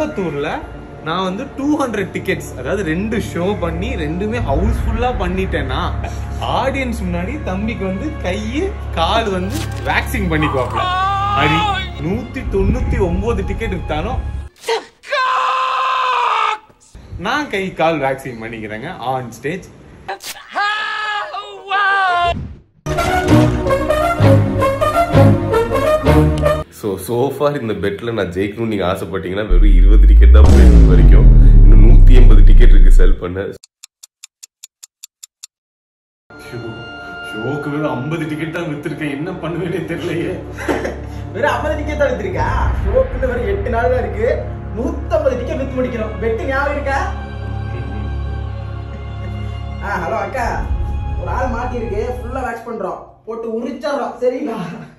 கோயம்புத்தூர்ல நான் வந்து டூ ஹண்ட்ரட் டிக்கெட்ஸ் அதாவது ரெண்டு ஷோ பண்ணி ரெண்டுமே ஹவுஸ்ஃபுல்லா பண்ணிட்டேன்னா ஆடியன்ஸ் முன்னாடி தம்பிக்கு வந்து கை கால் வந்து வேக்சின் பண்ணிக்குவாப்ல ஹரி நூத்தி தொண்ணூத்தி ஒன்பது டிக்கெட் வித்தாலும் நான் கை கால் வேக்சின் பண்ணிக்கிறேங்க ஆன் ஸ்டேஜ் ஸோ சோஃபார் இந்த பெட்டில் நான் ஜெயிக்கணும்னு நீங்கள் ஆசைப்பட்டீங்கன்னா வெறும் இருபது டிக்கெட் தான் போயிருக்கு வரைக்கும் இன்னும் நூற்றி எண்பது டிக்கெட் இருக்கு செல் பண்ண ஷோக்கு வெறும் ஐம்பது டிக்கெட் தான் வித்திருக்கேன் என்ன பண்ணுவேனே தெரியலையே வெறும் ஐம்பது டிக்கெட் தான் வித்துருக்கா ஷோக்குன்னு வெறும் எட்டு நாள் தான் இருக்கு நூத்தம்பது டிக்கெட் வித்து முடிக்கணும் பெட்டு ஞாபகம் இருக்கா ஆ ஹலோ அக்கா ஒரு ஆள் மாட்டி இருக்கு ஃபுல்லா வேக்ஸ் பண்றோம் போட்டு உரிச்சிடுறோம் சரிங்களா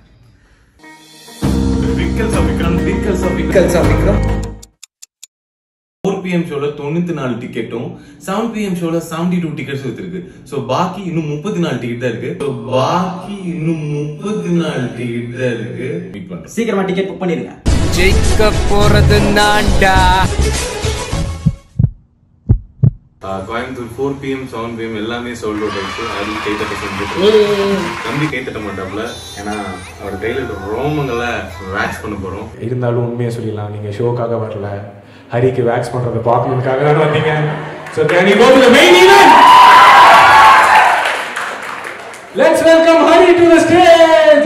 Vikkals of Vikram Vikkals of Vikkals of Vikram four PM ஷோல தொண்ணூத்தி நாலு டிக்கெட்டும் செவன் பிஎம் ஷோல செவன்டி டூ டிக்கெட்ஸ் இருக்கு ஸோ பாக்கி இன்னும் முப்பத்தி நாலு டிக்கெட் தான் இருக்கு So, பாக்கி இன்னும் முப்பத்தி நாலு டிக்கெட் தான் இருக்கு மீட் பண்றோம் சீக்கிரமா டிக்கெட் புக் பண்ணிருங்க ஜெயிக்க போறது நான்டா Coimbatore four PM seven PM எல்லாமே சோல்ட் அவுட் ஆயிடுச்சு அது கைத்தட்ட செஞ்சு நம்பி கைத்தட்ட மாட்டாப்ல ஏன்னா அவர் கையில இருக்க ரோமங்களை வேக்ஸ் பண்ண போறோம் இருந்தாலும் உண்மையை சொல்லிடலாம் நீங்க ஷோக்காக வரல ஹரிக்கு வேக்ஸ் பண்றத பார்க்கணுக்காக தான் வந்தீங்க so can you go to the main event let's welcome Hari to the stage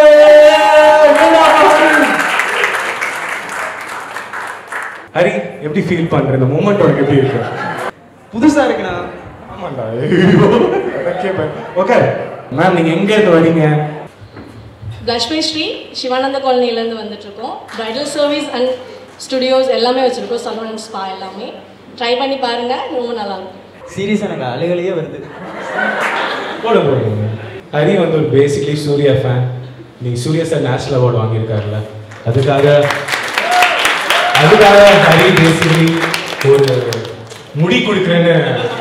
Hari எப்படி ஃபீல் பண்ற இந்த மூமெண்ட் உனக்கு எப்படி இருக்கு புதுசா இருக்குண்ணா ஆமாண்டா ஓகே ஓகே மேம் நீங்க எங்க இருந்து வரீங்க லக்ஷ்மி ஸ்ரீ சிவானந்த காலனிலேருந்து வந்துட்டுருக்கோம் ப்ரைடல் சர்வீஸ் அண்ட் ஸ்டுடியோஸ் எல்லாமே வச்சுருக்கோம் சலூன் அண்ட் ஸ்பா எல்லாமே ட்ரை பண்ணி பாருங்கள் ரொம்ப நல்லாயிருக்கும் சீரியஸ் எனக்கு அழுகலையே வருது போட போடுங்க ஹரி வந்து ஒரு பேசிக்லி சூர்யா ஃபேன் நீங்க சூர்யா சார் நேஷனல் அவார்டு வாங்கியிருக்காருல்ல அதுக்காக அதுக்காக ஹரி பேசிக்லி ஒரு முடி கொடுக்குறேன்னு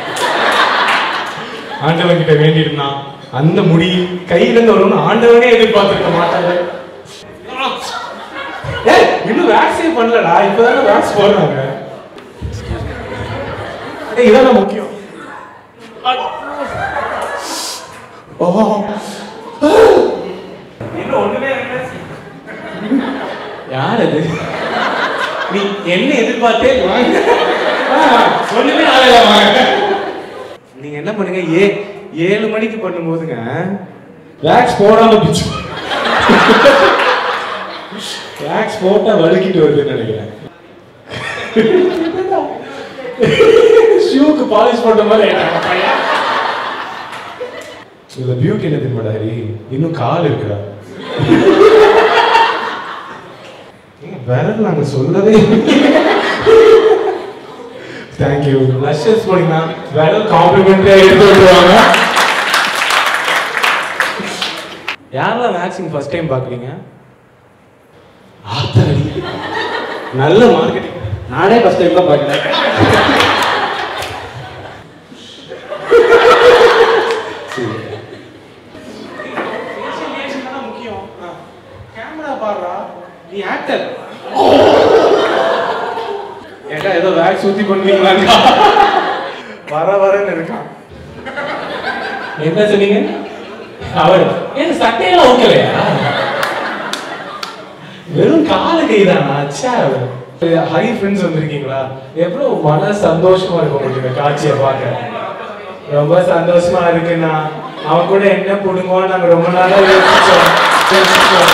ஆண்டவன் கிட்ட வேண்டியிருந்தான் அந்த முடி கையில இருந்து வரும்னு ஆண்டவனே எதிர்பார்த்திருக்க மாட்டாங்க ஏய், இன்னும் வேக்ஸே பண்ணலடா இப்பதானே வேக்ஸ் போடுறாங்க ஏய், இதான் முக்கியம் ஓ இன்னும் ஒண்ணுமே யார் அது நீ என்ன எதிர்பார்த்தே வாங்க ஆ, ஒண்ணுமே ஆகல வாங்க நீங்க என்ன பண்ணுங்க ஏ ஏழு மணிக்கு பண்ணும்போதுங்க வேக்ஸ் போடாம பிச்சு வேக்ஸ் போட்டா வழுக்கிட்டு வருதுன்னு நினைக்கிறேன் ஷூக்கு பாலிஷ் போட்ட மாதிரி ஆயிட்டாங்க பையன். இதுல பியூட்டி என்ன தெரியுமா ஹரி இன்னும் கால் இருக்குடா ஏங்க, விரல் நாங்க சொல்லவே தேங்க்யூ லஷஸ் போனீங்கன்னா விரல் காம்ப்ளிமெண்டரியா எடுத்து விட்டுருவாங்க யாரெல்லாம் வேக்சின் ஃபர்ஸ்ட் டைம் பாக்குறீங்க ஆத்தாடி நல்ல மார்க்கெட்டிங் நானே ஃபர்ஸ்ட் டைம் தான் பார்க்கல முக்கியம் கேமரா பாடுறா நீ ஆக்டர் ஏடா ஏதோ வேக்ஸ் ஊத்தி பண்ணுவீங்களா வர வரன்னு இருக்கான் என்ன சொன்னீங்க அவர் ஏன் சட்டையெல்லாம் ஓகேலையா வெறும் கால கைதானா அச்சா ஹை ஃப்ரெண்ட்ஸ் வந்திருக்கீங்களா எவ்வளவு மன சந்தோஷமா இருக்கும் உங்களுக்கு இந்த காட்சியை பார்க்க ரொம்ப சந்தோஷமா இருக்குண்ணா அவன் கூட என்ன புடுங்கோ நாங்க ரொம்ப நாளா யோசிச்சோம் யோசிச்சோம்.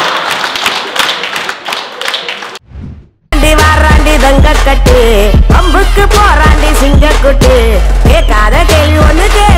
வாராண்டி வாராண்டி தங்க கட்டு அம்புக்கு போராண்டி சிங்க குட்டு கேட்காத கேள்வி ஒண்ணு கே